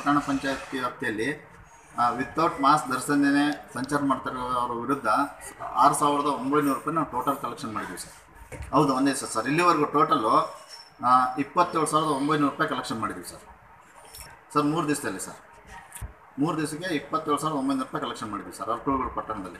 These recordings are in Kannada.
ಪಟ್ಟಣ ಪಂಚಾಯತಿ ವ್ಯಾಪ್ತಿಯಲ್ಲಿ ವಿತೌಟ್ ಮಾಸ್ಕ್ ಧರಿಸದೇ ಸಂಚಾರ ಮಾಡ್ತಿರೋ ಅವ್ರ ವಿರುದ್ಧ ಆರು ಸಾವಿರದ ಒಂಬೈನೂರು ರೂಪಾಯಿ ನಾವು ಟೋಟಲ್ ಕಲೆಕ್ಷನ್ ಮಾಡಿದ್ದೀವಿ ಸರ್ ಹೌದು ಒಂದೇ ಸರ್ ಸರ್ ಇಲ್ಲಿವರೆಗೂ ಟೋಟಲು ಇಪ್ಪತ್ತೇಳು ಸಾವಿರದ ಒಂಬೈನೂರು ರೂಪಾಯಿ ಕಲೆಕ್ಷನ್ ಮಾಡಿದ್ದೀವಿ ಸರ್ ಸರ್ ಮೂರು ದಿವಸದಲ್ಲಿ ಸರ್ ಮೂರು ದಿವಸಕ್ಕೆ ಇಪ್ಪತ್ತೇಳು ಸಾವಿರದ ಒಂಬೈನೂರು ರೂಪಾಯಿ ಕಲೆಕ್ಷನ್ ಮಾಡಿದ್ದೀವಿ ಸರ್ ಅರ್ಕುಳಗೂಡು ಪಟ್ಟಣದಲ್ಲಿ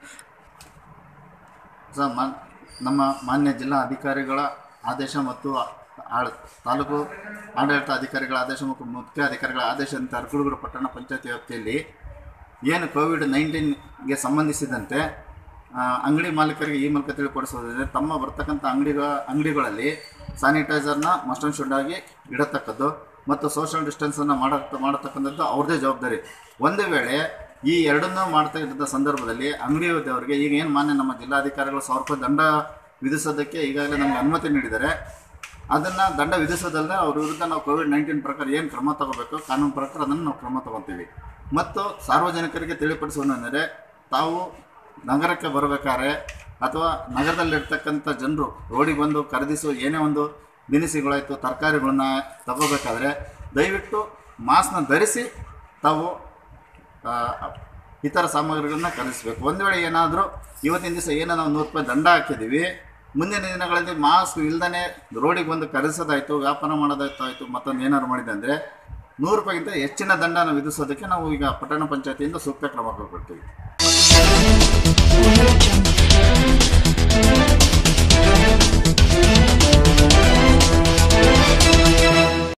ಸರ್ ಮಾನ್ ನಮ್ಮ ಮಾನ್ಯ ಜಿಲ್ಲಾ ಅಧಿಕಾರಿಗಳ ಆದೇಶ ಮತ್ತು ಆಡ ತಾಲೂಕು ಆಡಳಿತ ಅಧಿಕಾರಿಗಳ ಆದೇಶ ಮತ್ತು ಮುಖ್ಯ ಅಧಿಕಾರಿಗಳ ಆದೇಶದಂತೆ ಅರಕಲಗೂಡು ಪಟ್ಟಣ ಪಂಚಾಯತಿ ವ್ಯಾಪ್ತಿಯಲ್ಲಿ ಏನು ಕೋವಿಡ್ ನೈನ್ಟೀನ್ಗೆ ಸಂಬಂಧಿಸಿದಂತೆ ಆ, ಅಂಗಡಿ ಮಾಲೀಕರಿಗೆ ಈ ಮೂಲಕ ತಿಳಿಪಡಿಸುವುದಂದರೆ ತಮ್ಮ ಬರ್ತಕ್ಕಂಥ ಅಂಗಡಿಗಳ ಅಂಗಡಿಗಳಲ್ಲಿ ಸ್ಯಾನಿಟೈಸರ್ನ ಮಸ್ಟ್ ಆ್ಯಂಡ್ ಶುಡ್ ಆಗಿ ಇಡತಕ್ಕದ್ದು ಮತ್ತು ಸೋಷಿಯಲ್ ಡಿಸ್ಟೆನ್ಸನ್ನು ಮಾಡ ಮಾಡತಕ್ಕಂಥದ್ದು ಅವ್ರದ್ದೇ ಜವಾಬ್ದಾರಿ ಒಂದು ವೇಳೆ ಈ ಎರಡನ್ನೂ ಮಾಡ್ತಾ ಇದ್ದ ಸಂದರ್ಭದಲ್ಲಿ ಅಂಗಡಿಯವರಿಗೆ ಈಗ ಏನು ಮಾನ್ಯ ನಮ್ಮ ಜಿಲ್ಲಾಧಿಕಾರಿಗಳು ಸಾವಿರ ರೂಪಾಯಿ ದಂಡ ವಿಧಿಸೋದಕ್ಕೆ ಈಗಾಗಲೇ ನಮಗೆ ಅನುಮತಿ ನೀಡಿದ್ದಾರೆ ಅದನ್ನು ದಂಡ ವಿಧಿಸೋದಲ್ಲದೆ ಅವ್ರ ವಿರುದ್ಧ ನಾವು ಕೋವಿಡ್ ನೈನ್ಟೀನ್ ಪ್ರಕಾರ ಏನು ಕ್ರಮ ತಗೋಬೇಕು ಕಾನೂನು ಪ್ರಕಾರ ಅದನ್ನು ನಾವು ಕ್ರಮ ತಗೊತೀವಿ ಮತ್ತು ಸಾರ್ವಜನಿಕರಿಗೆ ತಿಳಿಪಡಿಸುವುದೆಂದರೆ ತಾವು ನಗರಕ್ಕೆ ಬರಬೇಕಾದ್ರೆ ಅಥವಾ ನಗರದಲ್ಲಿರ್ತಕ್ಕಂಥ ಜನರು ರೋಡಿಗೆ ಬಂದು ಖರೀದಿಸುವ ಏನೇ ಒಂದು ದಿನಸಿಗಳಾಯಿತು ತರಕಾರಿಗಳನ್ನ ತಗೋಬೇಕಾದ್ರೆ ದಯವಿಟ್ಟು ಮಾಸ್ಕ್ನ ಧರಿಸಿ ತಾವು ಆ, ಇತರ ಸಾಮಗ್ರಿಗಳನ್ನ ಖರೀದಿಸಬೇಕು ಒಂದು ವೇಳೆ ಏನಾದರೂ ಇವತ್ತಿನ ದಿವಸ ಏನೋ ನಾವು ನೂರು ರೂಪಾಯಿ ದಂಡ ಹಾಕಿದ್ದೀವಿ ಮುಂದಿನ ದಿನಗಳಲ್ಲಿ ಮಾಸ್ಕ್ ಇಲ್ದೇ ರೋಡಿಗೆ ಬಂದು ಖರೀದಿಸೋದಾಯಿತು ವ್ಯಾಪಾರ ಮಾಡೋದಾಯ್ತು ಆಯಿತು ಮತ್ತೊಂದು ಏನಾದ್ರು ಮಾಡಿದೆ ಅಂದರೆ ನೂರು ರೂಪಾಯಿಗಿಂತ ಹೆಚ್ಚಿನ ದಂಡನ ವಿಧಿಸೋದಕ್ಕೆ ನಾವು ಈಗ ಪಟ್ಟಣ ಪಂಚಾಯತಿಯಿಂದ ಸೂಕ್ತ ಕ್ರಮ ಕೈಗೊಳ್ತೀವಿ Audio Jungle.